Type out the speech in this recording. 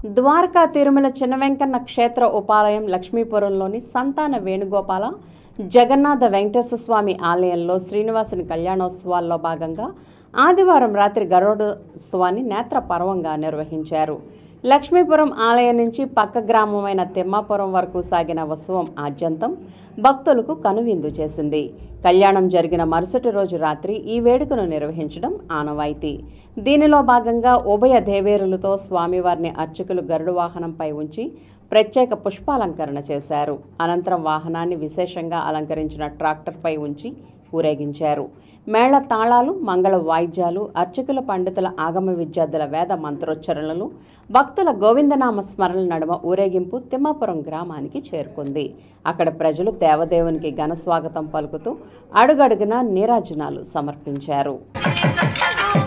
ద్వారకా తిరుమల చిన్న వెంకన్న క్షేత్ర ఉపాలయం లక్ష్మీపురంలోని సంతాన వేణుగోపాల జగన్నాథ వెంకటేశ్వర స్వామి ఆలయంలో శ్రీనివాసుని కళ్యాణోత్సవాల్లో భాగంగా ఆదివారం రాత్రి గరుడోత్సవాన్ని నేత్ర పర్వంగా నిర్వహించారు లక్ష్మీపురం ఆలయం నుంచి పక్క గ్రామమైన తిమ్మాపురం వరకు సాగిన ఉత్సవం ఆద్యంతం భక్తులకు కనువిందు చేసింది కళ్యాణం జరిగిన మరుసటి రోజు రాత్రి ఈ వేడుకను నిర్వహించడం ఆనవాయితీ దీనిలో భాగంగా ఉభయ దేవేరులతో స్వామివారిని అర్చకులు గరుడు వాహనంపై ఉంచి ప్రత్యేక పుష్పాలంకరణ చేశారు అనంతరం వాహనాన్ని విశేషంగా అలంకరించిన ట్రాక్టర్పై ఉంచి ఊరేగించారు మేళ తాళాలు మంగళ వాయిద్యాలు అర్చకుల పండితుల ఆగమ విద్యార్థుల వేద మంత్రోచ్చరణలు భక్తుల గోవిందనామ స్మరణ నడుమ ఊరేగింపు తిమ్మాపురం గ్రామానికి చేరుకుంది అక్కడ ప్రజలు దేవదేవునికి ఘన స్వాగతం పలుకుతూ అడుగడుగునా నీరాజనాలు సమర్పించారు